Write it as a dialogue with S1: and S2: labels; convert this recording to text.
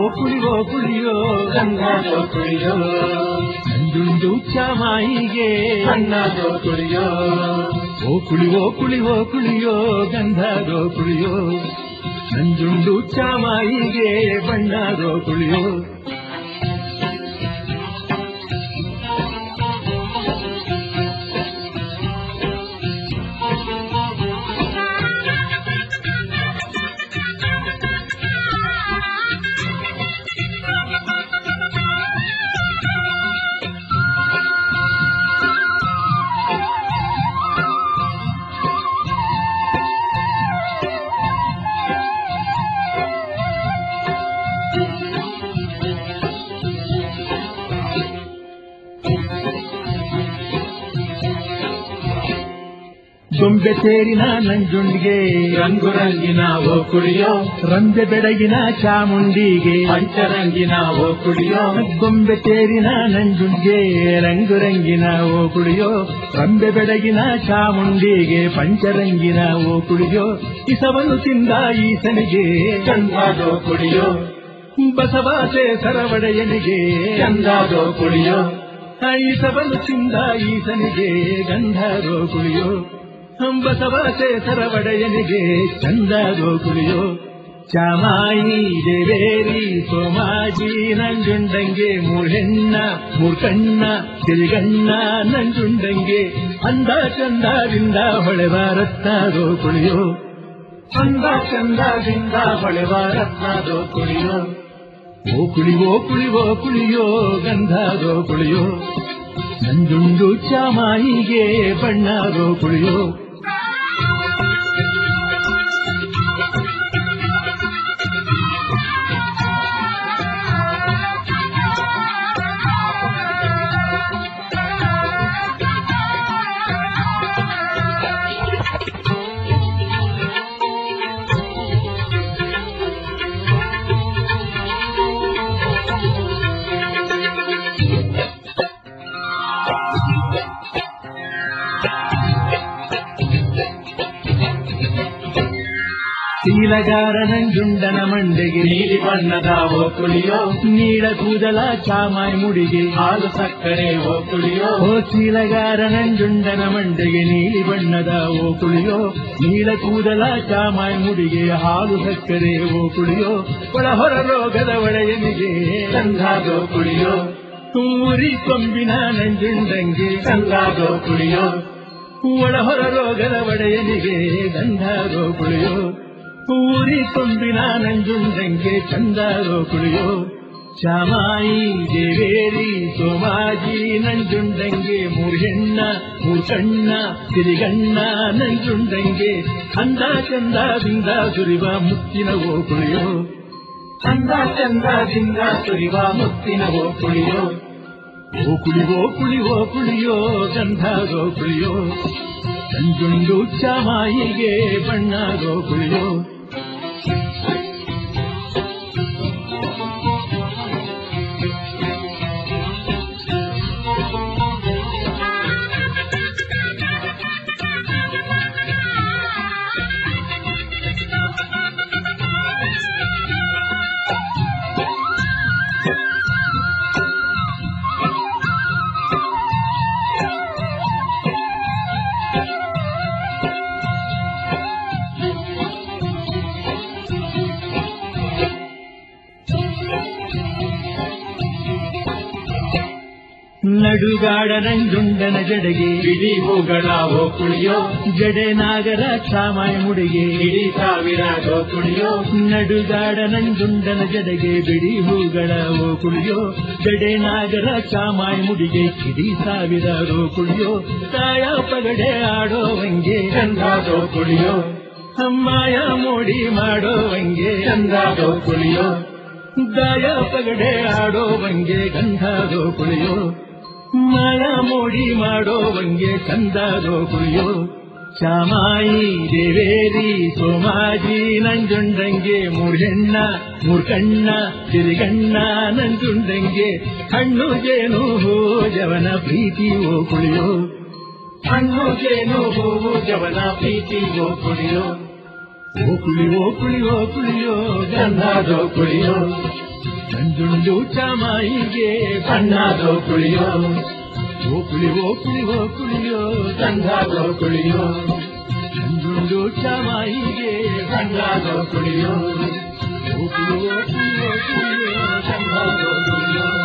S1: ಕುಳಿವೋ ಕುಳಿಯೋ
S2: ಗಂಗಾದೋ ಕುಳಿಯೋ
S1: ನಂಜುಂಡು ಚಾಮಾಯಿಗೆ
S2: ಬಣ್ಣದೋ ಕುಳಿಯೋ
S1: ಓ ಕುಳಿವೋ ಕುಳಿವೋ ಕುಳಿಯೋ ಗಂಧದೋ ಕುಳಿಯೋ ನಂಜುಂಡು ಚಾಮಾಯಿಗೆ ಬಣ್ಣದೋ ಕುಳಿಯೋ ಗೊಂಬೆ ತೇರಿನ ನಂಜುಂಡಿಗೆ
S2: ರಂಗು ರಂಗಿನ ಓ ಕುಳಿಯೋ
S1: ರಂಬೆ ಬೆಡಗಿನ ಚಾಮುಂಡಿಗೆ
S2: ಪಂಚರಂಗಿನ ಓ ಕುಳಿಯೋ
S1: ಗೊಂಬೆ ತೇರಿನ ನಂಜುಂಡಿಗೆ ರಂಗು ರಂಗಿನ ಓ ಕುಳಿಯೋ ರಂಬೆ ಬೆಡಗಿನ ಚಾಮುಂಡಿಗೆ ಪಂಚರಂಗಿನ ಓ ಕುಳಿಯೋ ಇಸವನ್ನು ತಿಂದ ಈಸನಿಗೆ
S2: ಗಂಗಾದೋ ಕುಳಿಯೋ
S1: ಬಸವಾಸೆ ಸರವಡೆಯನಿಗೆ
S2: ಗಂಗಾದೋ ಕುಳಿಯೋ
S1: ಈಸವನ್ನು ತಿಂದ ಈಸನಿಗೆ ಗಂಧರೋ ಕುಳಿಯೋ ಬಸವಾಸೆ ಸರವಡೆಯನಿಗೆ ಚಂದರೋ ಕುಳಿಯೋ ಚಾಮಾಯಿ ದೇವೇರಿ ಸೋಮಾಜಿ ನಂಜುಂಡಂಗೆ ಮೂರ್ಹೆಣ್ಣ ಮೂರ್ಕಣ್ಣ ತಿರಿಗಣ್ಣ ನಂಜುಂಡಂಗೆ ಅಂದ ಚಂದದಿಂದ ಹೊಳೆವ ರತ್ನರೋ ಕುಳಿಯೋ
S2: ಚಂದ ಚಂದದಿಂದ ಹೊಳೆವ ರತ್ನದೋ ಕುಳಿಯೋ
S1: ಓ ಕುಳಿವೋ ಕುಳಿವೋ ಕುಳಿಯೋ ಗಂಧದೋ ಕುಳಿಯೋ ನಂಜುಂಡು ಚಾಮಾಯಿಗೆ ಬಣ್ಣದೋ ಕುಳಿಯೋ ಶೀಲಗಾರ ನಂಜುಂಡನ ಮಂಡೆಗೆ
S2: ನೀಲಿ ಬಣ್ಣದ ಓ ಕುಳಿಯೋ
S1: ನೀಳ ಕೂದಲ ಚಾಮಾಯಿ ಮುಡಿಗೆ
S2: ಹಾಲು ಸಕ್ಕರೆ ಓ ಕುಳಿಯೋ
S1: ಓ ಚೀಲಗಾರ ನಂಜುಂಡನ ಮಂಡೆಗೆ ನೀಲಿ ಬಣ್ಣದ ಓ ಕುಳಿಯೋ ನೀಲ ಕೂದಲ ಚಾಮಾಯಿ ಮುಡಿಗೆ ಹಾಲು ಸಕ್ಕರೆ ಓ ಕುಳಿಯೋ ಒಳ ಹೊರ ರೋಗದ ಒಳೆಯನಿಗೆ
S2: ಗಂಗಾದೋ ಕುಳಿಯೋ
S1: ಊರಿ ಕೊಂಬಿನ ನಂಜುಂಡಂಗೆ
S2: ಗಂಗಾದೋ ಕುಳಿಯೋ
S1: ಒಳ ಹೊರ ರೋಗದ ಒಡೆಯನಿಗೆ ಗಂಧರೋ ಕುಳಿಯೋ ಊರಿ ಕೊಂಬಿನ ನಂಜುಂಡಂಗೆ ಚಂದರೋ ಕುಳಿಯೋ ಚಾಮಾಯಿ ದೇವೇರಿ ಸೋಮಾಜಿ ನಂಜುಂಡಂಗೆ ಮೂರ್ಹೆಣ್ಣ ಮೂರ್ಕಣ್ಣ ತಿರಿಗಣ್ಣ ನಂಜುಂಡಂಗೆ ಅಂದ ಚಂದದಿಂದ ಸುರಿವ ಮುತ್ತಿನ ಓ ಕುಳಿಯೋ
S2: ಚಂದ ಚಂದದಿಂದ ಸುರಿವ ಮುತ್ತಿನ ಓ ಕುಳಿಯೋ
S1: ಓ ಕುಳಿವೋ ಕುಳಿವೋ ಕುಳಿಯೋ ಗಂಧರೋ ಕುಳಿಯೋ ನಂಜುಂಡು ಚಾಮಾಯಿಗೆ ಬಣ್ಣರೋ ಕುಳಿಯೋ ನಡುಗಾಡ ನಂಜುಂಡನ ಜಡೆಗೆ
S2: ಬಿಡಿ ಹೂಗಳ ಓ ಕುಳಿಯೋ
S1: ಜಡೆ ನಾಗರ ಚಾಮಾಯ ಮುಡಿಗೆ
S2: ಇಡೀ ಸಾವಿರ ಓ ಕುಳಿಯೋ
S1: ನಡುಗಾಡ ನಂಜುಂಡನ ಜಡೆಗೆ ಬಿಡಿ ಹೂಗಳ ಓ ಕುಳಿಯೋ ಜಡೆ ನಾಗರ ಚಾಮಾಯ ಮುಡಿಗೆ ಕಿಡಿ ಸಾವಿರ ಓ ಕುಳಿಯೋ ತಾಯ ಪಗಡೆ ಆಡೋವಂಗೆ
S2: ಚಂದಾದೋ ಕುಳಿಯೋ
S1: ಅಮ್ಮಾಯ ಮೋಡಿ ಮಾಡೋವಂಗೆ
S2: ಚಂದಾದೋ ಕುಳಿಯೋ
S1: ದಾಯ ಪಗಡೆ ಆಡೋವಂಗೆ ಗಂಧದೋ ಕುಳಿಯೋ ಮಾಯ ಮೋಡಿ ಮಾಡೋವಂಗೆ ಚಂದದೋ ಕುಳಿಯೋ ಚಾಮಾಯಿ ದೇವೇರಿ ಸೋಮಾಜಿ ನಂಜುಂಡಂಗೆ ಮೂರ್ಹೆಣ್ಣ ಮೂರ್ಕಣ್ಣ ತಿರಿಗಣ್ಣ ನಂಜುಂಡಂಗೆ ಹಣ್ಣು ಜೇನು ಹೋ ಜವನ ಪ್ರೀತಿ ಓ ಕುಳಿಯೋ
S2: ಹಣ್ಣು ಜೇನು ಹೂವು ಜವನ ಪ್ರೀತಿ ಓ ಕುಳಿಯೋ
S1: ಓ ಕುಳಿ ಓ ಕುಳಿ ಓ ಕುಳಿಯೋ
S2: ಚಂದಾದೋ ಕುಳಿಯೋ
S1: ನಂಜುಂಡು ಚಾಮಾಯಿಗೆ
S2: ಸಣ್ಣದೋ ಕುಳಿಯೋ
S1: ಓ ಕುಳಿ ಓ ಕುಳಿ ಓ ಕುಳಿಯೋ
S2: ಸಣ್ಣದೋ ಕುಳಿಯೋ
S1: ನಂಜುಂಡು ಚಾಮಾಯಿಗೆ
S2: ಸಣ್ಣದೋ ಕುಳಿಯೋ
S1: ಓ ಕುಳಿ ಓ ಕುಳಿ ಓ ಕುಳಿಯೋ
S2: ಸಣ್ಣದೋ ಕುಳಿಯೋ